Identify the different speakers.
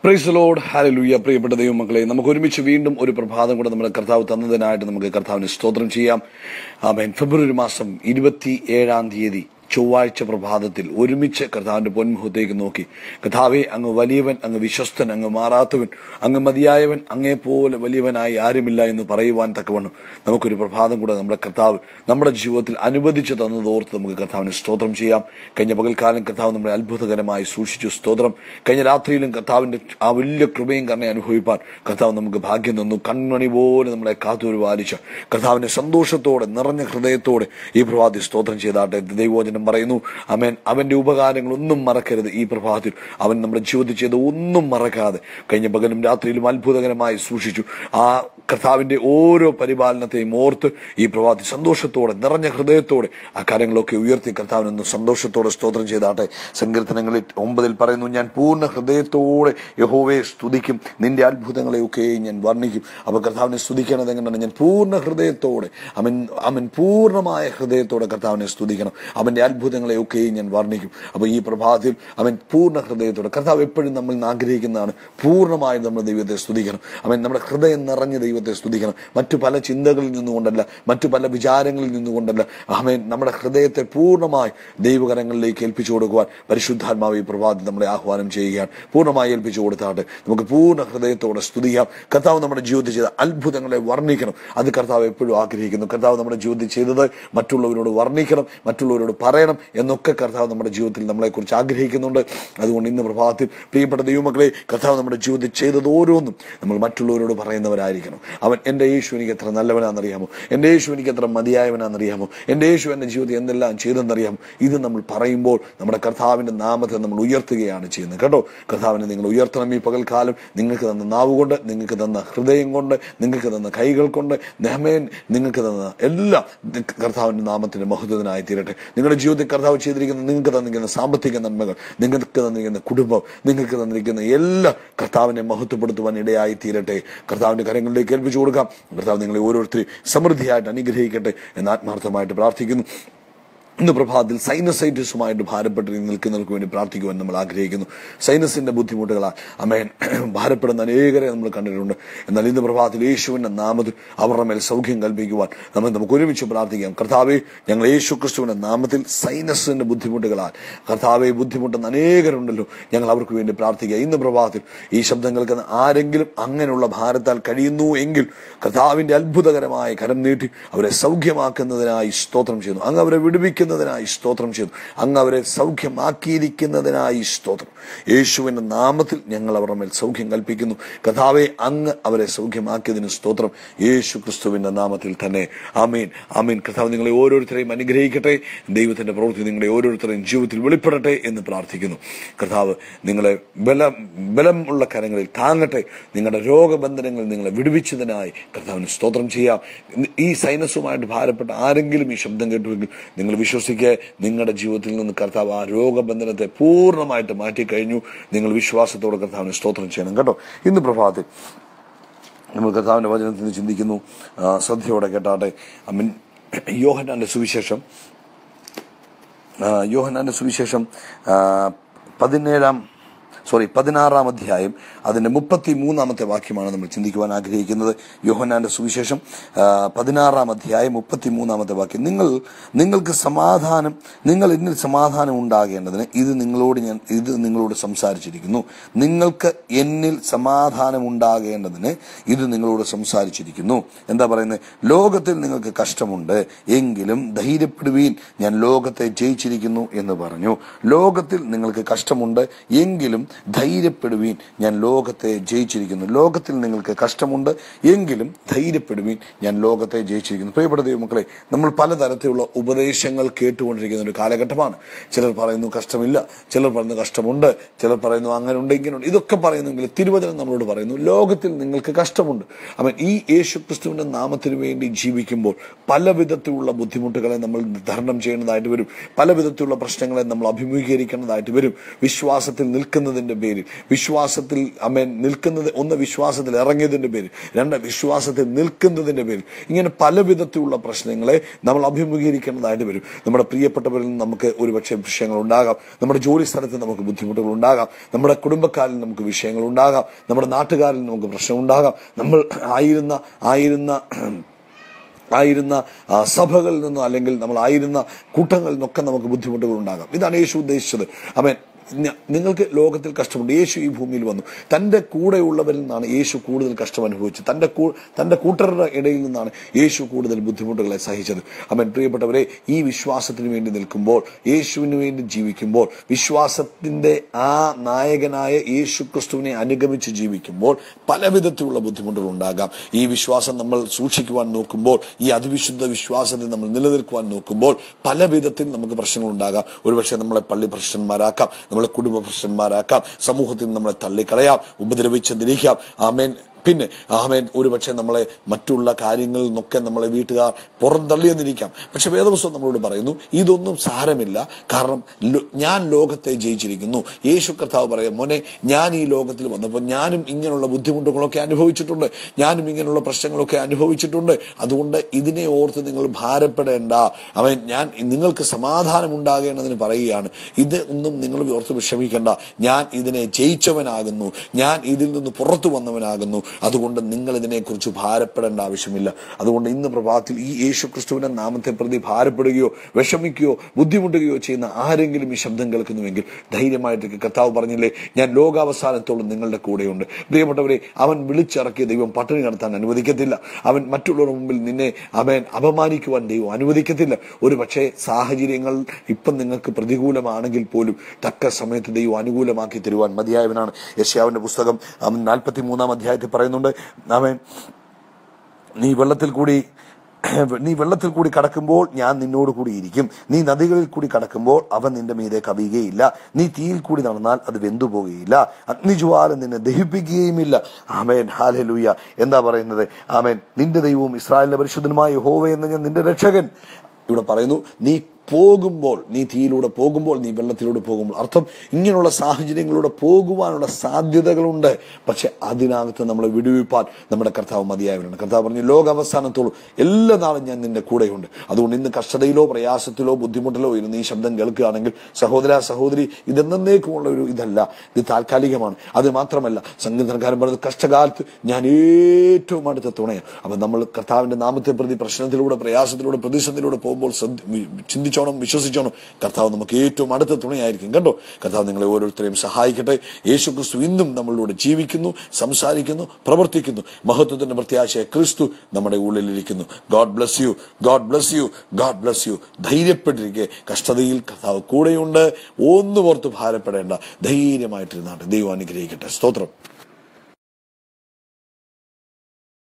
Speaker 1: price load hallelujah പ്രിയപ്പെട്ട ദൈവമക്കളെ നമുക്ക് ഒരുമിച്ച് വീണ്ടും ഒരു പ്രഭാതം കൂടെ നമ്മുടെ കർത്താവ് തന്നതിനായിട്ട് നമുക്ക് കർത്താവിന് സ്തോത്രം ചെയ്യാം ആമേൻ ഫെബ്രുവരി മാസം ഇരുപത്തി ഏഴാം തീയതി ചൊവ്വാഴ്ച പ്രഭാതത്തിൽ ഒരുമിച്ച് കർത്താവിന്റെ പൊന്മുഖത്തേക്ക് നോക്കി കർത്താവെ അങ്ങ് വലിയവൻ അങ്ങ് വിശ്വസ്തൻ അങ്ങ് മാറാത്തവൻ അങ്ങ് മതിയായവൻ അങ്ങേപ്പോലെ വലിയവനായി ആരുമില്ല എന്ന് പറയുവാൻ തക്കവണ്ണം നമുക്കൊരു പ്രഭാതം കൂടെ നമ്മുടെ കർത്താവ് നമ്മുടെ ജീവിതത്തിൽ അനുവദിച്ചു തന്നതോർത്ത് നമുക്ക് കർത്താവിന് സ്തോത്രം ചെയ്യാം കഴിഞ്ഞ പകൽക്കാലം കർത്താവ് നമ്മളെ അത്ഭുതകരമായി സൂക്ഷിച്ചു സ്തോത്രം കഴിഞ്ഞ രാത്രിയിലും കർത്താവിന്റെ ആ വലിയ കൃപയും കരുണ അനുഭവിപ്പാൻ കർത്താവ് നമുക്ക് ഭാഗ്യം തന്നു കൺമണി പോലെ നമ്മളെ കാത്തുപരിപാലിച്ച കർത്താവിന്റെ സന്തോഷത്തോടെ നിറഞ്ഞ ഹൃദയത്തോടെ ഈ പ്രഭാതി സ്തോത്രം ചെയ്താട്ടെ ദൈവോചനം പറയുന്നു അവൻ അവന്റെ ഉപകാരങ്ങളൊന്നും മറക്കരുത് ഈ പ്രഭാതത്തിൽ അവൻ നമ്മുടെ ജീവിതത്തിൽ ചെയ്ത ഒന്നും മറക്കാതെ കഴിഞ്ഞ പകലും രാത്രിയിലും അത്ഭുതകരമായി സൂക്ഷിച്ചു ആ കർത്താവിന്റെ ഓരോ പരിപാലനത്തെയും ഓർത്ത് ഈ പ്രഭാതി സന്തോഷത്തോടെ നിറഞ്ഞ ഹൃദയത്തോടെ ആ കാര്യങ്ങളൊക്കെ ഉയർത്തി കർത്താവിനൊന്ന് സന്തോഷത്തോടെ സ്തോത്രം ചെയ്താട്ടെ സങ്കീർത്തനങ്ങളിൽ ഒമ്പതിൽ പറയുന്നു ഞാൻ പൂർണ്ണ ഹൃദയത്തോടെ യഹോവയെ സ്തുതിക്കും നിന്റെ അത്ഭുതങ്ങളെയൊക്കെ ഞാൻ വർണ്ണിക്കും അപ്പൊ കർത്താവിനെ സ്തുതിക്കണത് എങ്ങനെയാണ് ഞാൻ പൂർണ്ണ ഹൃദയത്തോടെ അവൻ അവൻ പൂർണ്ണമായ ഹൃദയത്തോടെ കർത്താവിനെ സ്തുതിക്കണം അവന്റെ അത്ഭുതങ്ങളെയൊക്കെയും ഞാൻ വർണ്ണിക്കും അപ്പൊ ഈ പ്രഭാതത്തിൽ അവൻ പൂർണ്ണ ഹൃദയത്തോടെ കർത്താവ് എപ്പോഴും നമ്മൾ ആഗ്രഹിക്കുന്നതാണ് പൂർണ്ണമായും നമ്മൾ ദൈവത്തെ സ്തുതിക്കണം അവൻ നമ്മുടെ ഹൃദയം നിറഞ്ഞ ദൈവത്തെ സ്തുതിക്കണം മറ്റു പല ചിന്തകളിൽ നിന്നുകൊണ്ടല്ല മറ്റു പല വിചാരങ്ങളിൽ നിന്നുകൊണ്ടല്ല അവൻ നമ്മുടെ ഹൃദയത്തെ പൂർണ്ണമായി ദൈവകരങ്ങളിലേക്ക് ഏൽപ്പിച്ചു കൊടുക്കുവാൻ പരിശുദ്ധാത്മാവ് ഈ പ്രഭാതത്തിൽ നമ്മളെ ആഹ്വാനം ചെയ്യുകയാണ് പൂർണ്ണമായി ഏൽപ്പിച്ചു കൊടുത്താട്ടെ നമുക്ക് പൂർണ്ണ ഹൃദയത്തോടെ സ്തുതിക്കാം കർത്താവ് നമ്മുടെ ജീവിതത്തിൽ ചെയ്ത അത്ഭുതങ്ങളെ വർണ്ണിക്കണം അത് കർത്താവ് എപ്പോഴും ആഗ്രഹിക്കുന്നു കർത്താവ് നമ്മുടെ ജീവിതത്തിൽ ചെയ്തത് മറ്റുള്ളവരോട് വർണ്ണിക്കണം മറ്റുള്ളവരോട് പറയണം എന്നൊക്കെ കർത്താവ് നമ്മുടെ ജീവിതത്തിൽ നമ്മളെക്കുറിച്ച് ആഗ്രഹിക്കുന്നുണ്ട് അതുകൊണ്ട് ഇന്ന് പ്രഭാതത്തിൽ പ്രിയപ്പെട്ട ദൈവമക്കളെ കർത്താവ് നമ്മുടെ ജീവിതത്തിൽ ചെയ്തത് ഓരോന്നും നമ്മൾ മറ്റുള്ളവരോട് പറയുന്നവരായിരിക്കണം അവൻ എൻ്റെ യേശു എനിക്ക് എത്ര നല്ലവനാണെന്നറിയാമോ എൻ്റെ യേശു എനിക്ക് എത്ര മതിയായവനാണെന്നറിയാമോ എൻ്റെ യേശു എൻ്റെ ജീവിതത്തിൽ എന്തെല്ലാം ചെയ്തെന്നറിയാമോ ഇത് നമ്മൾ പറയുമ്പോൾ നമ്മുടെ കർത്താവിൻ്റെ നാമത്തെ നമ്മൾ ഉയർത്തുകയാണ് ചെയ്യുന്നത് കേട്ടോ കർത്താവിനെ നിങ്ങൾ ഉയർത്തണം ഈ പകൽക്കാലം നിങ്ങൾക്ക് തന്ന നാവ് കൊണ്ട് നിങ്ങൾക്ക് തന്ന ഹൃദയം കൊണ്ട് നിങ്ങൾക്ക് തന്ന കൈകൾ കൊണ്ട് നെഹമേൻ നിങ്ങൾക്ക് തന്ന എല്ലാം കർത്താവിൻ്റെ നാമത്തിന്റെ മഹത്വത്തിനായി തീരട്ടെ നിങ്ങളുടെ ജീവിതത്തിൽ കർത്താവ് ചെയ്തിരിക്കുന്ന നിങ്ങൾക്ക് തന്നിരിക്കുന്ന സാമ്പത്തിക നന്മകൾ നിങ്ങൾക്ക് തന്നിരിക്കുന്ന കുടുംബം നിങ്ങൾക്ക് തന്നിരിക്കുന്ന എല്ലാ കർത്താവിനെ മഹത്വപ്പെടുത്തുവാൻ ഇടയായി തീരട്ടെ കർത്താവിന്റെ കരങ്ങളിലേക്ക് ഏൽപ്പിച്ചു കൊടുക്കാം കർത്താവ് നിങ്ങളെ ഓരോരുത്തരെയും സമൃദ്ധിയായിട്ട് അനുഗ്രഹിക്കട്ടെ എന്ന് ആത്മാർത്ഥമായിട്ട് പ്രാർത്ഥിക്കുന്നു ഇന്ന് പ്രഭാതത്തിൽ സൈനസൈറ്റിസുമായിട്ട് ഭാരപ്പെട്ട് നിൽക്കുന്നവർക്ക് വേണ്ടി പ്രാർത്ഥിക്കുവാൻ നമ്മൾ ആഗ്രഹിക്കുന്നു സൈനസിന്റെ ബുദ്ധിമുട്ടുകളാൽ അമേൻ ഭാരപ്പെടുന്ന അനേകരെ നമ്മൾ കണ്ടിട്ടുണ്ട് എന്നാൽ ഇന്ന് പ്രഭാതത്തിൽ യേശുവിന്റെ നാമത്തിൽ അവരുടെ മേൽ സൗഖ്യം കൽപ്പിക്കുവാൻ നമ്മൾ നമുക്ക് ഒരുമിച്ച് പ്രാർത്ഥിക്കാം കർത്താവെ ഞങ്ങൾ യേശു ക്രിസ്തുവിന്റെ നാമത്തിൽ സൈനസിന്റെ ബുദ്ധിമുട്ടുകളാൽ കർത്താവെ ബുദ്ധിമുട്ടുന്ന അനേകരുണ്ടല്ലോ ഞങ്ങൾ അവർക്ക് വേണ്ടി പ്രാർത്ഥിക്കുക ഇന്ന് പ്രഭാതത്തിൽ ഈ ശബ്ദം കേൾക്കുന്ന ആരെങ്കിലും അങ്ങനെയുള്ള ഭാരത്താൽ കഴിയുന്നു എങ്കിൽ കർത്താവിന്റെ അത്ഭുതകരമായ കരം നീട്ടി അവരെ സൗഖ്യമാക്കുന്നതിനായി സ്തോത്രം ചെയ്യുന്നു അങ്ങ് അവരെ വിടുവിക്കുന്ന സൗഖ്യമാക്കുന്നതിനായി സ്തോത്രം ചെയ്തു അങ്ങ് അവരെ സൗഖ്യമാക്കിയിരിക്കുന്നതിനായി സ്തോത്രം യേശുവിന്റെ നാമത്തിൽ ഞങ്ങൾ അവരുടെ മേൽ സൗഖ്യം കൽപ്പിക്കുന്നു കഥാവെ അങ്ങ് അവരെ സൗഖ്യമാക്കിയതിന് സ്തോത്രം യേശു ക്രിസ്തുവിന്റെ നാമത്തിൽ തന്നെ ആമീൻ ആമീൻ കഥാവ് നിങ്ങളെ ഓരോരുത്തരെയും അനുഗ്രഹിക്കട്ടെ ദൈവത്തിന്റെ പ്രവൃത്തി നിങ്ങളെ ഓരോരുത്തരെയും ജീവിതത്തിൽ വെളിപ്പെടട്ടെ എന്ന് പ്രാർത്ഥിക്കുന്നു കർത്താവ് നിങ്ങളെ ബലം ബലമുള്ള കരങ്ങളിൽ താങ്ങട്ടെ നിങ്ങളുടെ രോഗബന്ധനങ്ങൾ നിങ്ങളെ വിടുവിച്ചതിനായി കർത്താവിന് സ്തോത്രം ചെയ്യാം ഈ സൈനസുമായിട്ട് ഭാരപ്പെട്ട ആരെങ്കിലും ഈ ശബ്ദം കേട്ടുവെങ്കിൽ നിങ്ങൾ വിശ്വസിക്കുക നിങ്ങളുടെ ജീവിതത്തിൽ നിന്ന് കർത്താവ് ആ രോഗബന്ധനത്തെ പൂർണ്ണമായിട്ട് മാറ്റിക്കഴിഞ്ഞു നിങ്ങൾ വിശ്വാസത്തോടെ കർത്താവിന് സ്തോത്രം ചെയ്യണം കേട്ടോ ഇന്ന് പ്രഭാതത്തിൽ നമ്മൾ കർത്താവിന്റെ വചനത്തിൽ നിന്ന് ചിന്തിക്കുന്നു ആ, ശ്രദ്ധയോടെ കേട്ടാട്ടെ അമ്മൻ യോഹനാന്റെ സുവിശേഷം ആ, യോഹനാന്റെ സുവിശേഷം ആ, പതിനേഴാം സോറി പതിനാറാം അധ്യായം അതിന്റെ മുപ്പത്തി മൂന്നാമത്തെ വാക്യമാണ് നമ്മൾ ചിന്തിക്കുവാൻ ആഗ്രഹിക്കുന്നത് യോഹനാന്റെ സുവിശേഷം ആ, പതിനാറാം അധ്യായം മുപ്പത്തി മൂന്നാമത്തെ വാക്യം നിങ്ങൾ നിങ്ങൾക്ക് സമാധാനം നിങ്ങൾ എന്നിൽ സമാധാനം ഉണ്ടാകേണ്ടതിന് ഇത് നിങ്ങളോട് ഞാൻ ഇത് നിങ്ങളോട് സംസാരിച്ചിരിക്കുന്നു നിങ്ങൾക്ക് എന്നിൽ സമാധാനം ഉണ്ടാകേണ്ടതിന് ഇത് നിങ്ങളോട് സംസാരിച്ചിരിക്കുന്നു എന്താ പറയുന്നത് ലോകത്തിൽ നിങ്ങൾക്ക് കഷ്ടമുണ്ട് എങ്കിലും ധൈര്യപ്പെടുവീൻ ഞാൻ ലോകത്തെ ജയിച്ചിരിക്കുന്നു എന്ന് പറഞ്ഞു ലോകത്തിൽ നിങ്ങൾക്ക് കഷ്ടമുണ്ട് എങ്കിലും ധൈര്യപ്പെടുവീൻ ഞാൻ ലോകത്തെ ജയിച്ചിരിക്കുന്നു ലോകത്തിൽ നിങ്ങൾക്ക് കഷ്ടമുണ്ട് എങ്കിലും ധൈര്യപ്പെടുവീൻ ഞാൻ ലോകത്തെ ജയിച്ചിരിക്കുന്നു പ്രിയപ്പെട്ട ദൈവമക്കളെ നമ്മൾ പലതരത്തിലുള്ള ഉപദേശങ്ങൾ കേട്ടുകൊണ്ടിരിക്കുന്ന ഒരു കാലഘട്ടമാണ് ചിലർ പറയുന്നു കഷ്ടമില്ല ചിലർ പറയുന്നു കഷ്ടമുണ്ട് ചിലർ പറയുന്നു അങ്ങനെ ഉണ്ട് ഇങ്ങനെ ഉണ്ട് ഇതൊക്കെ പറയുന്നെങ്കിൽ തിരുവചനം നമ്മളോട് പറയുന്നു ലോകത്തിൽ നിങ്ങൾക്ക് കഷ്ടമുണ്ട് അവൻ ഈ യേശു ക്രിസ്തുവിന്റെ നാമത്തിന് വേണ്ടി ജീവിക്കുമ്പോൾ പല വിധത്തിലുള്ള ബുദ്ധിമുട്ടുകളെ നമ്മൾ തരണം ചെയ്യേണ്ടതായിട്ട് വരും പല വിധത്തിലുള്ള പ്രശ്നങ്ങളെ നമ്മൾ അഭിമുഖീകരിക്കേണ്ടതായിട്ട് വരും വിശ്വാസത്തിൽ നിൽക്കുന്നതിന് ചെയ്യുന്നതിന്റെ പേരിൽ വിശ്വാസത്തിൽ അമേൻ നിൽക്കുന്നത് ഒന്ന് വിശ്വാസത്തിൽ ഇറങ്ങിയതിന്റെ പേരിൽ രണ്ട് വിശ്വാസത്തിൽ നിൽക്കുന്നതിന്റെ പേരിൽ ഇങ്ങനെ പല വിധത്തിലുള്ള പ്രശ്നങ്ങളെ നമ്മൾ അഭിമുഖീകരിക്കേണ്ടതായിട്ട് വരും നമ്മുടെ പ്രിയപ്പെട്ടവരിൽ നിന്ന് നമുക്ക് ഒരുപക്ഷെ വിഷയങ്ങൾ ഉണ്ടാകാം നമ്മുടെ ജോലി സ്ഥലത്ത് നമുക്ക് ബുദ്ധിമുട്ടുകൾ ഉണ്ടാകാം നമ്മുടെ കുടുംബക്കാരിൽ നമുക്ക് വിഷയങ്ങൾ ഉണ്ടാകാം നമ്മുടെ നാട്ടുകാരിൽ നമുക്ക് പ്രശ്നം ഉണ്ടാകാം നമ്മൾ ആയിരുന്ന ആയിരുന്ന ആയിരുന്ന ആ, സഭകളിൽ നിന്നോ അല്ലെങ്കിൽ നമ്മൾ ആയിരുന്ന കൂട്ടങ്ങളിൽ നിന്നൊക്കെ നമുക്ക് ബുദ്ധിമുട്ടുകൾ ഉണ്ടാകാം ഇതാണ് യേശു ഉദ്ദേശിച്ചത് അവൻ ഞ- നിങ്ങൾക്ക് ലോകത്തിൽ കഷ്ടമുണ്ട് യേശു ഈ ഭൂമിയിൽ വന്നു തന്റെ കൂടെയുള്ളവരിൽ നിന്നാണ് യേശു കൂടുതൽ കഷ്ടം അനുഭവിച്ചത് തന്റെ കൂ തന്റെ കൂട്ടരുടെ ഇടയിൽ നിന്നാണ് യേശു കൂടുതൽ ബുദ്ധിമുട്ടുകളെ സഹിച്ചത് അവൻ പ്രിയപ്പെട്ടവരെ ഈ വിശ്വാസത്തിന് വേണ്ടി നിൽക്കുമ്പോൾ യേശുവിന് വേണ്ടി ജീവിക്കുമ്പോൾ വിശ്വാസത്തിന്റെ ആ നായകനായ യേശു ക്രിസ്തുവിനെ അനുഗമിച്ച് ജീവിക്കുമ്പോൾ പല വിധത്തിലുള്ള ബുദ്ധിമുട്ടുകൾ ഉണ്ടാകാം ഈ വിശ്വാസം നമ്മൾ സൂക്ഷിക്കുവാൻ നോക്കുമ്പോൾ ഈ അതിവിശുദ്ധ വിശ്വാസത്തിൽ നമ്മൾ നിലനിൽക്കുവാൻ നോക്കുമ്പോൾ പല വിധത്തിൽ നമുക്ക് പ്രശ്നങ്ങൾ ഉണ്ടാകാം ഒരുപക്ഷെ നമ്മളെ പള്ളി പ്രശ്നന്മാരാക്കാം നമ്മളെ കുടുംബ പ്രശ്നന്മാരാക്കാം സമൂഹത്തിൽ നിന്ന് നമ്മളെ തള്ളിക്കളയാം ഉപദ്രവിച്ചെന്നിരിക്കാം ആമേൻ പിന്നെ ആമേൻ ഒരുപക്ഷെ നമ്മളെ മറ്റുള്ള കാര്യങ്ങളിൽ നിന്നൊക്കെ നമ്മളെ വീട്ടുകാർ പുറന്തള്ളിയെന്നിരിക്കാം പക്ഷെ വേദപുസ്തകം നമ്മളോട് പറയുന്നു ഇതൊന്നും സാരമില്ല കാരണം ലോ- ഞാൻ ലോകത്തെ ജയിച്ചിരിക്കുന്നു യേശു കർത്താവ് പറയാം മോനെ ഞാൻ ഈ ലോകത്തിൽ വന്നപ്പോൾ ഞാനും ഇങ്ങനെയുള്ള ബുദ്ധിമുട്ടുകളൊക്കെ അനുഭവിച്ചിട്ടുണ്ട് ഞാനും ഇങ്ങനെയുള്ള പ്രശ്നങ്ങളൊക്കെ അനുഭവിച്ചിട്ടുണ്ട് അതുകൊണ്ട് ഇതിനെ ഓർത്ത് നിങ്ങൾ ഭാരപ്പെടേണ്ട അവൻ ഞാൻ നിങ്ങൾക്ക് സമാധാനം ഉണ്ടാകേണ്ടതിന് പറയുകയാണ് ഇത് ഒന്നും നിങ്ങൾ ഓർത്ത് വിഷമിക്കേണ്ട ഞാൻ ഇതിനെ ജയിച്ചവനാകുന്നു ഞാൻ ഇതിൽ നിന്ന് പുറത്തു വന്നവനാകുന്നു അതുകൊണ്ട് നിങ്ങൾ ഇതിനെക്കുറിച്ച് ഭാരപ്പെടേണ്ട ആവശ്യമില്ല അതുകൊണ്ട് ഇന്ന് പ്രഭാതത്തിൽ ഈ യേശു ക്രിസ്തുവിന്റെ നാമത്തെ പ്രതി ഭാരപ്പെടുകയോ വിഷമിക്കുകയോ ബുദ്ധിമുട്ടുകയോ ചെയ്യുന്ന ആരെങ്കിലും ഈ ശബ്ദം കേൾക്കുന്നുവെങ്കിൽ ധൈര്യമായിട്ട് കർത്താവ് പറഞ്ഞില്ലേ ഞാൻ ലോകാവസാനത്തോളം നിങ്ങളുടെ കൂടെയുണ്ട് പ്രിയപ്പെട്ടവരെ അവൻ വിളിച്ചിറക്കിയ ദൈവം പട്ടിണി നടത്താൻ അനുവദിക്കത്തില്ല അവൻ മറ്റുള്ളവരുടെ മുമ്പിൽ നിന്നെ അവൻ അപമാനിക്കുവാൻ ദൈവം അനുവദിക്കത്തില്ല ഒരു പക്ഷേ സാഹചര്യങ്ങൾ ഇപ്പം നിങ്ങൾക്ക് പ്രതികൂലമാണെങ്കിൽ പോലും തക്ക സമയത്ത് ദൈവം അനുകൂലമാക്കി തരുവാൻ മതിയായവനാണ് യശ്യാവിന്റെ പുസ്തകം അവൻ നാൽപ്പത്തി മൂന്നാം അധ്യായത്തിൽ പറയുന്നുണ്ട് അവൻ നീ വെള്ളത്തിൽ കൂടി നീ വെള്ളത്തിൽ കൂടി കടക്കുമ്പോൾ ഞാൻ നിന്നോട് കൂടി ഇരിക്കും നീ നദികളിൽ കൂടി കടക്കുമ്പോൾ അവൻ നിന്റെ മീതെ കവിയുകയില്ല നീ തീയിൽ കൂടി നടന്നാൽ അത് വെന്തുപോകുകയില്ല അഗ്നിജ്വാല നിന്നെ ദഹിപ്പിക്കുകയുമില്ല ആമേൻ ഹാലലൂയ എന്താ പറയുന്നത് ആമേൻ നിന്റെ ദൈവവും ഇസ്രായേലിന്റെ പരിശുദ്ധനുമായ യഹോവ എന്ന ഞാൻ നിന്റെ രക്ഷകൻ ഇവിടെ പറയുന്നു നീ പോകുമ്പോൾ നീ തീയിലൂടെ പോകുമ്പോൾ നീ വെള്ളത്തിലൂടെ പോകുമ്പോൾ അർത്ഥം ഇങ്ങനെയുള്ള സാഹചര്യങ്ങളിലൂടെ പോകുവാനുള്ള സാധ്യതകളുണ്ട് പക്ഷെ അതിനകത്ത് നമ്മളെ വിടുവിപ്പാൻ നമ്മുടെ കർത്താവ് മതിയായവരാണ് കർത്താവ് പറഞ്ഞു ലോക അവസാനത്തോളം എല്ലാ നാളും ഞാൻ നിന്റെ കൂടെയുണ്ട് അതുകൊണ്ട് ഇന്ന് കഷ്ടതയിലോ പ്രയാസത്തിലോ ബുദ്ധിമുട്ടിലോ ഇരുന്ന് ഈ ശബ്ദം കേൾക്കുകയാണെങ്കിൽ സഹോദര സഹോദരി ഇതെന്നേക്കുമുള്ള ഒരു ഇതല്ല ഇത് താൽക്കാലികമാണ് അത് മാത്രമല്ല സംഗീതക്കാരൻ പറഞ്ഞത് കഷ്ടകാലത്ത് ഞാൻ ഏറ്റവും അടുത്ത തുണയാണ് അപ്പൊ നമ്മൾ കർത്താവിന്റെ നാമത്തെ പ്രതി പ്രശ്നത്തിലൂടെ പ്രയാസത്തിലൂടെ പ്രതിസന്ധിയിലൂടെ പോകുമ്പോൾ ശ്രദ്ധ- വി- ചിന്തിച്ചോണം വിശ്വസിച്ചോണം കർത്താവ് നമുക്ക് ഏറ്റവും അടുത്ത തുണയായിരിക്കും കേട്ടോ കർത്താവ് നിങ്ങളെ ഓരോരുത്തരെയും സഹായിക്കട്ടെ യേശു ക്രിസ്തു ഇന്നും നമ്മളിലൂടെ ജീവിക്കുന്നു സംസാരിക്കുന്നു പ്രവർത്തിക്കുന്നു മഹത്വത്തിന്റെ പ്രത്യാശയ ക്രിസ്തു നമ്മുടെ ഉള്ളിലിരിക്കുന്നു God bless you God bless you God bless you ധൈര്യപ്പെട്ടിരിക്കെ കഷ്ടതയിൽ കർത്താവ് കൂടെയുണ്ട് ഒന്നും ഓർത്ത് ഭാരപ്പെടേണ്ട ധൈര്യമായിട്ടിരുന്നാട്ടെ ദൈവം അനുഗ്രഹിക്കട്ടെ സ്തോത്രം